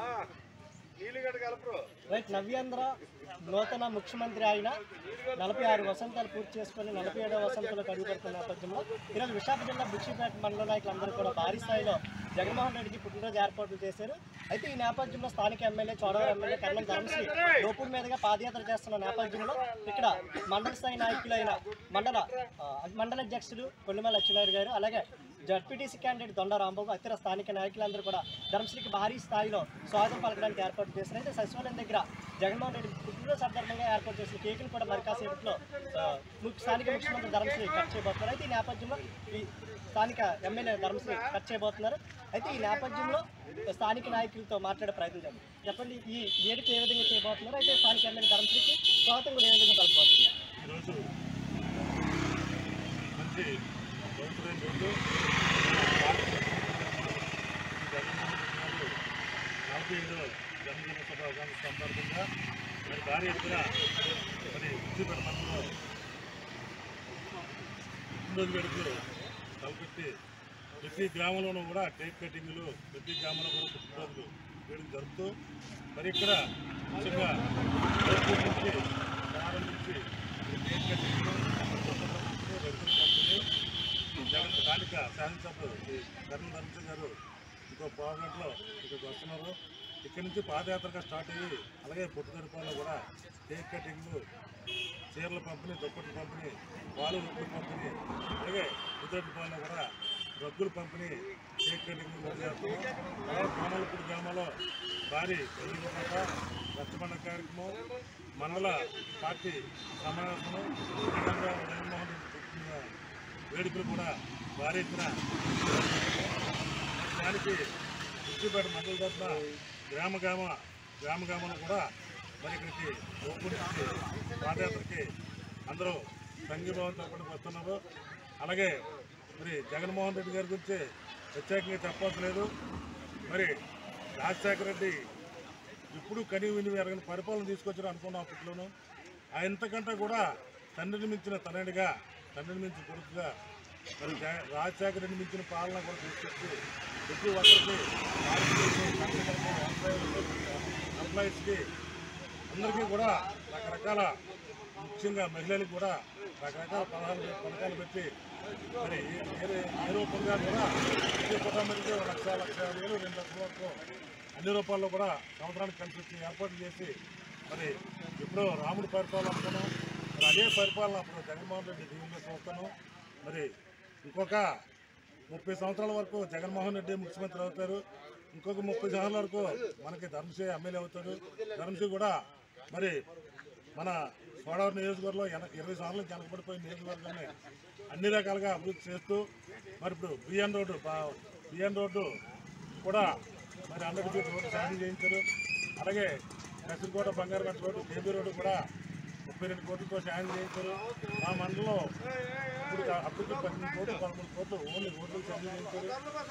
నీళ్ళగడ్డ కలపరు right నవ్యాంధ్ర నూతన ముఖ్యమంత్రి అయిన నలభై ఆరు వసంతాలు పూర్తి చేసుకుని నలభై ఏడవ వసంతంలో అడుగుపెడుతున్న నేపథ్యంలో ఈరోజు విశాఖ జిల్లా బుచ్చిపేట మండల నాయకులందరూ కూడా భారీ స్థాయిలో జగన్మోహన్ రెడ్డికి పుట్టినరోజు ఏర్పాట్లు చేశారు అయితే ఈ నేపథ్యంలో స్థానిక ఎమ్మెల్యే చోడవరం ఎమ్మెల్యే కర్ణం ధర్మశ్రీ లోపు మీదుగా పాదయాత్ర చేస్తున్న నేపథ్యంలో ఇక్కడ మండల స్థాయి నాయకులైన మండల ఆ, మండల అధ్యక్షులు కొల్లిమల లక్ష్మీనాయుడు గారు అలాగే జడ్పీటీసీ క్యాండిడేట్ దొండ రాంబాబు ఇతర స్థానిక నాయకులందరూ కూడా ధర్మశ్రీకి భారీ స్థాయిలో స్వాగతం పలకడానికి ఏర్పాటు చేశారు అయితే సచివాలయం దగ్గర జగన్మోహన్ రెడ్డి పుట్టినరోజు సందర్భంగా ఏర్పాటు చేసిన కేకును కూడా మరి కాసేపట్లో ఆ, ము- స్థానిక ముఖ్యమంత్రి ధర్మశ్రీ కట్ చేయబోతున్నారు అయితే ఈ నేపథ్యంలో ఈ స్థానిక ఎమ్మెల్యే ధర్మశ్రీ కట్ చేయబోతున్నారు అయితే ఈ నేపథ్యంలో స్థానిక నాయకులతో మాట్లాడే ప్రయత్నం చేద్దాం చెప్పండి ఈ వేడుక ఏ విధంగా చేయబోతున్నారు అయితే స్థానిక ఎమ్మెల్యే ధర్మశ్రీకి స్వాగతం కూడా ఏ విధంగా పలకబోతున్నారు ఈరోజు మంచి పవిత్రమైన రోజు నలభై ఐదవ జన్మదిన శుభాకాంక్ష సందర్భంగా మరి భారీ ఎత్తున మరి ఉచ్చిపేట మండలంలో పుట్టినరోజు వేడుకలు తలపెట్టి ప్రతి గ్రామంలోనూ కూడా కేక్ కటింగ్లు ప్రతి గ్రామంలో కూడా పుట్టినరోజులు వేడుక జరుపుతూ మరి ఇక్కడ ముఖ్యంగా రైతు నుంచి ప్రారంభించి కేక్ కటింగ్లు రైతుల పంపిణీ జగన్ స్థానిక శాసనసభ్యులు శ్రీ కరుణ ధర్మసింగ్ గారు ఇంకో పావు గంటలో ఇక్కడికి వస్తున్నారు ఇక్కడి నుంచి పాదయాత్రగా స్టార్ట్ అయ్యి అలాగే పుట్టుదరిపాలలో కూడా కేక్ కటింగ్లు చీరల పంపిణీ దుప్పట్ల పంపిణీ పాలు రొక్కుల పంపిణీ అలాగే పుట్టుదరిపాలలో కూడా రగ్గుల పంపిణీ కేక్ కటింగ్ చేస్తున్నారు అలాగే కోమలపూడి గ్రామంలో భారీ ఎన్నికల రచ్చబండ కార్యక్రమం మండల పార్టీ సమావేశం జగన్ జగన్మోహన్ రెడ్డి పుట్టిన వేడుకలు కూడా భారీ ఎత్తున దానికి ఉచ్చిపేట మండల తరఫున గ్రామ గ్రామ గ్రామ గ్రామంలో కూడా మరి ఇక్కడికి ఓపెన్ నుంచి పాదయాత్రకి అందరూ సంఘీభావం తప్పని వస్తున్నారు అలాగే మరి జగన్మోహన్ రెడ్డి గారి గురించి ప్రత్యేకంగా చెప్పవసలేదు మరి రాజశేఖర రెడ్డి ఇప్పుడు కని విని ఎరగని పరిపాలన తీసుకొచ్చారు అనుకున్న అప్పట్లోనూ ఇంతకంటే కూడా తండ్రిని మించిన తనయుడిగా తండ్రిని మించిన కొడుకుగా మరి జగ- రాజశేఖర రెడ్డి మించిన పాలన కూడా తీసుకొచ్చి ప్రతి ఒక్కరికి కార్మికులకు, కర్షకులకు, వ్యవసాయులకు, ఎంప్లాయీస్కి అందరికీ కూడా రకరకాల ముఖ్యంగా మహిళలకు కూడా రకరకాల పథకాలు పథకాలు పెట్టి మరి ఏ- ఏ ఏ రూపంగా కూడా ప్రతి కుటుంబానికి ఒక లక్ష లక్ష యాభై వేలు రెండు లక్షల వరకు అన్ని రూపాల్లో కూడా సంవత్సరానికి కలిసి వచ్చి ఏర్పాటు చేసి మరి ఇప్పుడు రాముడి పరిపాలన అనుకున్నాం మరి అదే పరిపాలన అప్పుడు జగన్మోహన్ రెడ్డి దీవుల్లో చూస్తాను మరి ఇంకొక ముప్పై సంవత్సరాల వరకు జగన్మోహన్ రెడ్డి ముఖ్యమంత్రి అవుతారు ఇంకొక ముప్పై సంవత్సరాల వరకు మనకి ధర్మశ్రీ ఎమ్మెల్యే అవుతాడు ధర్మశ్రీ కూడా మరి మన సోడవరం నియోజకవర్గంలో ఎన ఇరవై సంవత్సరాల నుంచి వెనకబడిపోయిన నియోజకవర్గాన్ని అన్ని రకాలుగా అభివృద్ధి చేస్తూ మరి ఇప్పుడు బిఎన్ రోడ్డు బా- బిఎన్ రోడ్డు కూడా మరి అందరి ఫీట్ రోడ్డు సాయం చేయించారు అలాగే Kasirikota Bangarupeta road KB road కూడా ముప్పై రెండు కోట్లతో సాయం చేయించారు మా మండలంలో ఇప్పుడు అప్పటికి పన్నెండు కోట్లు పదమూడు కోట్లు ఓన్లీ రోడ్లు సాయం చేయించారు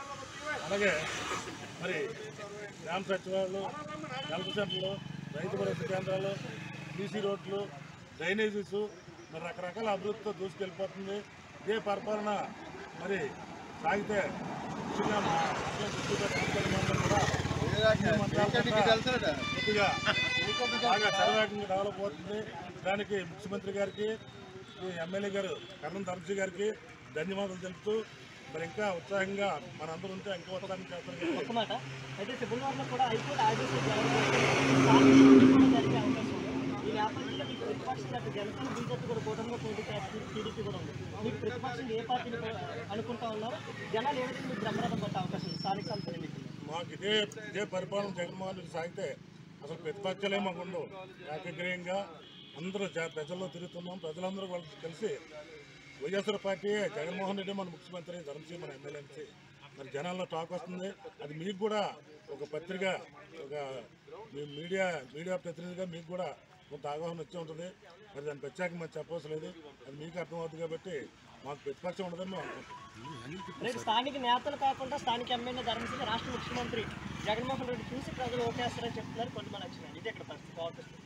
అలాగే మరి గ్రామ సచివాలయాలు హెల్త్ సెంటర్లు రైతు భరోసా కేంద్రాలు బీసీ రోడ్లు డ్రైనేజెస్ మరి రకరకాల అభివృద్ధితో దూసుకెళ్ళిపోతుంది ఇదే పరిపాలన మరి సాగితే ముఖ్యంగా మా మండలం చుట్టూపేట ఆందోళన మండలం కూడా అన్ని మండలాలు కూడా కొద్దిగా బాగా శరవేగంగా డెవలప్ అవుతుంది దానికి ముఖ్యమంత్రి గారికి ఈ ఎమ్మెల్యే గారు కర్ణం ధర్మశ్రీ గారికి ధన్యవాదాలు తెలుపుతూ మరి ఇంకా ఉత్సాహంగా మనందరూ ఉంటే ఇంకా ఉత్సాహం చేస్తారు ఒక్క మాట అయితే ఫిబ్రవరిలో కూడా హైకోర్టు ఆదేశాలు జారీ చేసింది. దానికి కూడా జరిగే అవకాశం ఉంది. ఈ నేపథ్యంలో మీకు ప్రతిపక్షం అటు జనసేన బీజేపీ కూడా కూటమిలో పోటీ చేస్తుంది టీడీపీ కూడా ఉంది మీకు ప్రతిపక్షం ఏ పార్టీని అనుకుంటా ఉన్నారు జనాలు ఏ విధంగా మీకు బ్రహ్మరథం పట్టే అవకాశం ఉంది స్థానిక సంస్థల ఎన్నికల్లో మాకు ఇదే ఇదే పరిపాలన జగన్మోహన్ రెడ్డి సాగితే అసలు ప్రతిపక్షాలే మాకు ఉండవు ఏకగ్రీయంగా అందరూ జ- ప్రజల్లో తిరుగుతున్నాం ప్రజలందరూ వాళ్ళకి కలిసి వైఎస్ఆర్ పార్టీ జగన్మోహన్ రెడ్డి మన ముఖ్యమంత్రి ధర్మశ్రీ మన ఎమ్మెల్యేసి మరి జనాల్లో టాక్ వస్తుంది అది మీకు కూడా ఒక పత్రిక ఒక మీ మీడియా మీడియా ప్రతినిధిగా మీకు కూడా కొంత అవగాహన వచ్చి ఉంటుంది మరి దాని ప్రత్యేకంగా మనం చెప్పవలసిన లేదు అది మీకు అర్థమవుతుంది కాబట్టి మాకు ప్రతిపక్షం ఉండదని మేము అనుకుంటున్నాం రేపు స్థానిక నేతలు కాకుండా స్థానిక ఎమ్మెల్యే ధర్మసింగ్ రాష్ట్ర ముఖ్యమంత్రి జగన్మోహన్ రెడ్డి చూసి ప్రజలు ఓటేస్తారని చెప్తున్నారు కొంతమంది వచ్చినాయి ఇది ఇక్కడ పరిస్థితి బాగుంటుంది